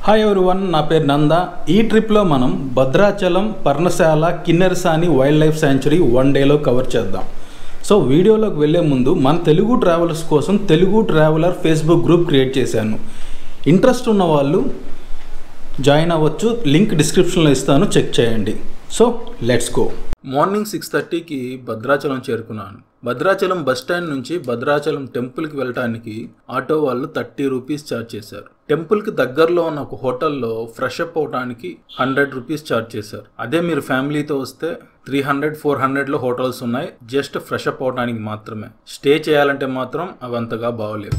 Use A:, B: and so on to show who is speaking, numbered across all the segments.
A: hi everyone నా పేరు నంద ఈ ట్రిప్లో మనం Bhadrachalam Parnasala Kinnerasani wild life sanctuary one డేలో కవర్ చేద్దాం సో వీడియోలోకి వెళ్ళే ముందు మన తెలుగు ట్రావెలర్స్ కోసం Telugu traveller Facebook group create చేశాను ఇంట్రెస్ట్ ఉన్న వాళ్ళు జాయిన్ అవ్వచ్చు లింక్ డిస్క్రిప్షన్లో ఇస్తాను చెక్ చేయండి so let's go morning six థర్టీకి భద్రాచలం చేరుకున్నాను భద్రాచలం బస్ స్టాండ్ నుంచి భద్రాచలం టెంపుల్కి వెళ్ళటానికి ఆటో వాళ్ళు థర్టీ రూపీస్ ఛార్జ్ చేశారు టెంపుల్కి దగ్గరలో ఉన్న ఒక హోటల్లో ఫ్రెష్ అప్ అవడానికి హండ్రెడ్ రూపీస్ ఛార్జ్ చేశారు అదే మీరు ఫ్యామిలీతో వస్తే త్రీ హండ్రెడ్ ఫోర్ హండ్రెడ్లో హోటల్స్ ఉన్నాయి జస్ట్ ఫ్రెష్ అప్ అవడానికి మాత్రమే స్టే చేయాలంటే మాత్రం అవి అంతగా బాగోలేవు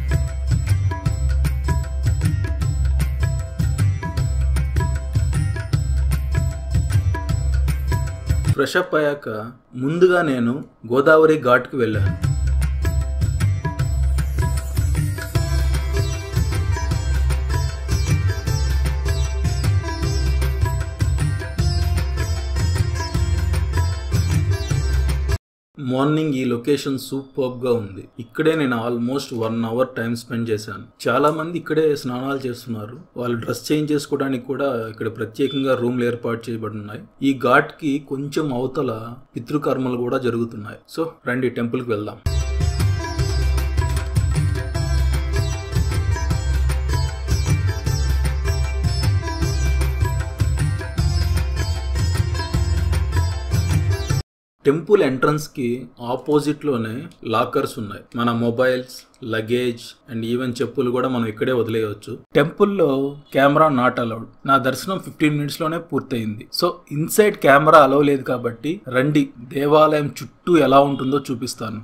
A: ఫ్రెష్ అప్ అయ్యాక ముందుగా నేను గోదావరి ఘాట్కి వెళ్ళాను మార్నింగ్ ఈ లొకేషన్ సూపర్గా ఉంది ఇక్కడే నేను almost one hour time spend చేశాను చాలా మంది ఇక్కడే స్నానాలు చేస్తున్నారు వాళ్ళు డ్రెస్ చేంజ్ చేసుకోవడానికి కూడా ఇక్కడ ప్రత్యేకంగా రూమ్లు ఏర్పాటు చేయబడి ఉన్నాయి ఈ ఘాట్ కి కొంచెం అవతల పితృకర్మలు కూడా జరుగుతున్నాయి సో రండి టెంపుల్కి వెళ్దాం టెంపుల్ ఎంట్రన్స్ కి ఆపోజిట్ లోనే లాకర్స్ ఉన్నాయి మన మొబైల్స్ లగేజ్ అండ్ ఈవెన్ చెప్పులు కూడా మనం ఇక్కడే వదిలేయవచ్చు టెంపుల్లో కెమెరా నాట్ అలౌడ్ నా దర్శనం ఫిఫ్టీన్ మినిట్స్ లోనే పూర్తయింది సో ఇన్సైడ్ కెమెరా అలౌ లేదు కాబట్టి రండి దేవాలయం చుట్టూ ఎలా ఉంటుందో చూపిస్తాను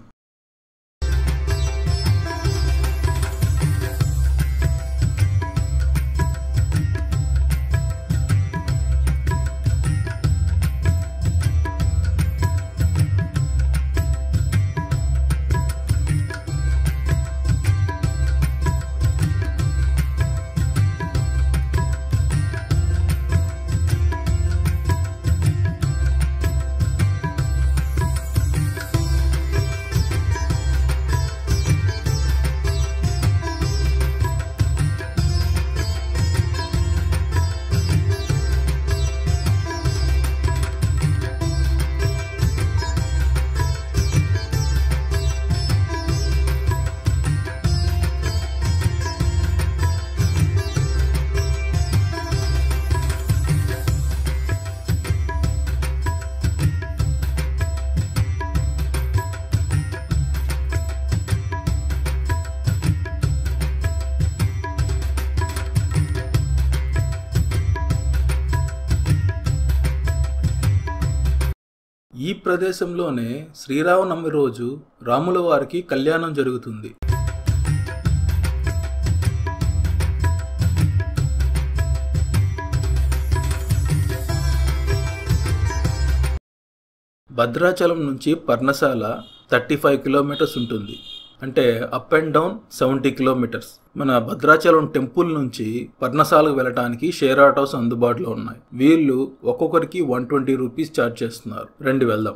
A: ఈ ప్రదేశంలోనే శ్రీరామనవమి రోజు రాముల వారికి కళ్యాణం జరుగుతుంది భద్రాచలం నుంచి పర్ణశాల థర్టీ ఫైవ్ కిలోమీటర్స్ ఉంటుంది అంటే up and down seventy kilometres మన భద్రాచలం టెంపుల్ నుంచి పర్ణశాలకు వెళ్ళటానికి షేర్ ఆటోస్ అందుబాటులో ఉన్నాయి వీళ్ళు ఒక్కొక్కరికి వన్ ట్వంటీ రూపీస్ ఛార్జ్ చేస్తున్నారు రండి వెళ్దాం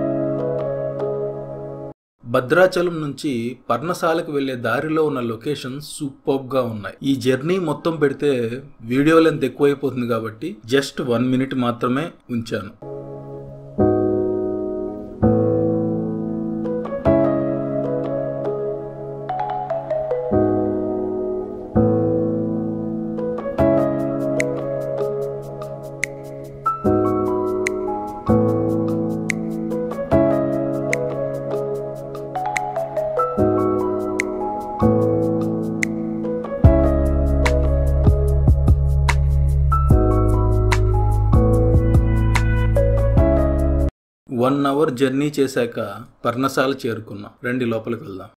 A: భద్రాచలం నుంచి పర్ణశాలకు వెళ్లే దారిలో ఉన్న లొకేషన్ సూపర్ గా ఉన్నాయి ఈ జర్నీ మొత్తం పెడితే వీడియో లెంత్ ఎక్కువైపోతుంది కాబట్టి జస్ట్ వన్ మినిట్ మాత్రమే ఉంచాను వన్ అవర్ జర్నీ చేశాక పర్ణశాల చేరుకున్నాం రండి లోపలికి వెళ్దాం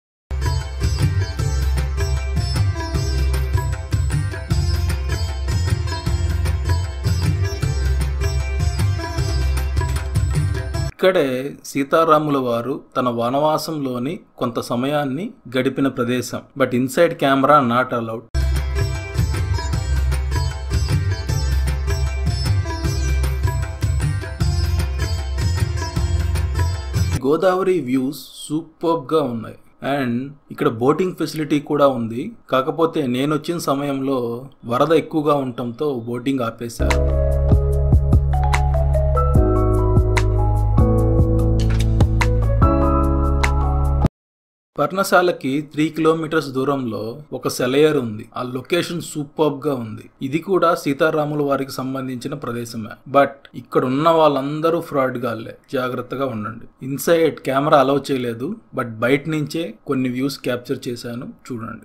A: ఇక్కడే సీతారాముల వారు తన వనవాసంలోని కొంత సమయాన్ని గడిపిన ప్రదేశం but inside camera not allowed Godavari views సూపర్గా ఉన్నాయి అండ్ ఇక్కడ బోటింగ్ ఫెసిలిటీ కూడా ఉంది కాకపోతే నేను వచ్చిన సమయంలో వరద ఎక్కువగా ఉండటంతో బోటింగ్ ఆపేశారు పర్ణశాలకి త్రీ కిలోమీటర్స్ దూరంలో ఒక సెలయర్ ఉంది ఆ లొకేషన్ సూపర్బ్ గా ఉంది ఇది కూడా సీతారాముల వారికి సంబంధించిన ప్రదేశమే బట్ ఇక్కడ ఉన్న వాళ్ళందరూ ఫ్రాడ్ గాల్లే జాగ్రత్తగా ఉండండి ఇన్సైడ్ కెమెరా అలౌ చేయలేదు బట్ బయట నుంచే కొన్ని వ్యూస్ క్యాప్చర్ చేశాను చూడండి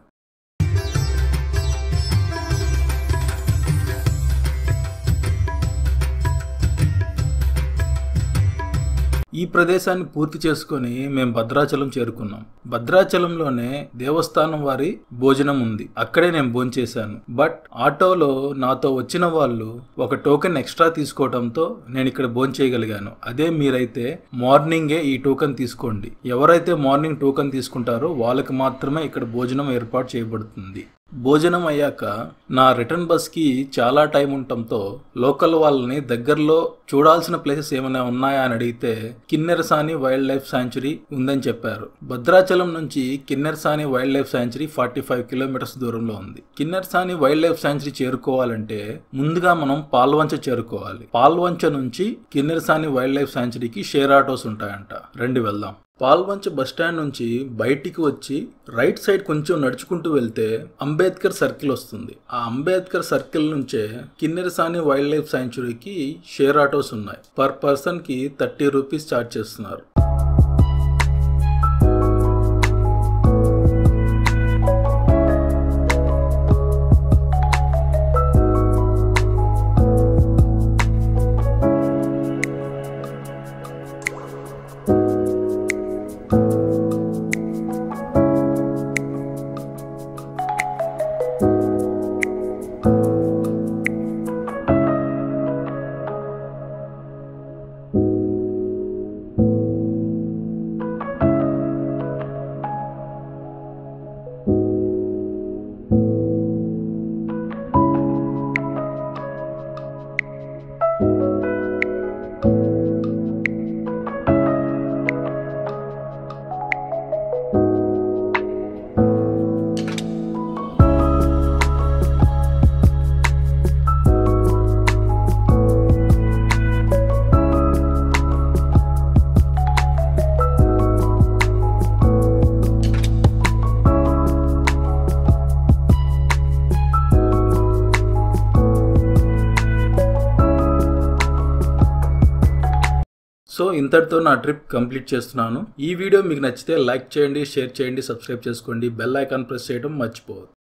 A: ఈ ప్రదేశాన్ని పూర్తి చేసుకొని మేము భద్రాచలం చేరుకున్నాం భద్రాచలంలోనే దేవస్థానం వారి భోజనం ఉంది అక్కడే నేను భోంచేశాను బట్ ఆటోలో నాతో వచ్చిన వాళ్ళు ఒక టోకెన్ ఎక్స్ట్రా తీసుకోవడంతో నేను ఇక్కడ భోంచేయగలిగాను అదే మీరైతే మార్నింగే ఈ టోకెన్ తీసుకోండి ఎవరైతే మార్నింగ్ టోకెన్ తీసుకుంటారో వాళ్ళకి మాత్రమే ఇక్కడ భోజనం ఏర్పాటు చేయబడుతుంది భోజనం అయ్యాక నా రిటర్న్ బస్కి చాలా టైం ఉండటంతో లోకల్ వాళ్ళని దగ్గరలో చూడాల్సిన ప్లేసెస్ ఏమైనా ఉన్నాయా అని అడిగితే కిన్నెరసాని వైల్డ్ లైఫ్ శాంచురీ ఉందని చెప్పారు భద్రాచలం నుంచి Kinnerasani wild life sanctuary forty five kilometres దూరంలో ఉంది కిన్నెరసాని వైల్డ్ లైఫ్ శాంచురీ చేరుకోవాలంటే ముందుగా మనం పాల్వంచ చేరుకోవాలి పాల్వంచ నుంచి కిన్నెరసాని వైల్డ్ లైఫ్ శాంచురీకి షేర్ ఆటోస్ ఉంటాయంట రండి వెళ్దాం పాల్వంచ బస్టాండ్ నుంచి బయటికి వచ్చి రైట్ సైడ్ కొంచెం నడుచుకుంటూ వెళ్తే అంబేద్కర్ సర్కిల్ వస్తుంది ఆ అంబేద్కర్ సర్కిల్ నుంచే కిన్నెరసాని వైల్డ్ లైఫ్ సాంచురీకి షేర్ ఆటోస్ ఉన్నాయి పర్ పర్సన్ కి థర్టీ రూపీస్ ఛార్జ్ చేస్తున్నారు సో ఇంతటితో నా ట్రిప్ కంప్లీట్ చేస్తున్నాను ఈ వీడియో మీకు నచ్చితే లైక్ చేయండి షేర్ చేయండి సబ్స్క్రైబ్ చేసుకోండి బెల్ ఐకాన్ ప్రెస్ చేయడం మర్చిపోవద్దు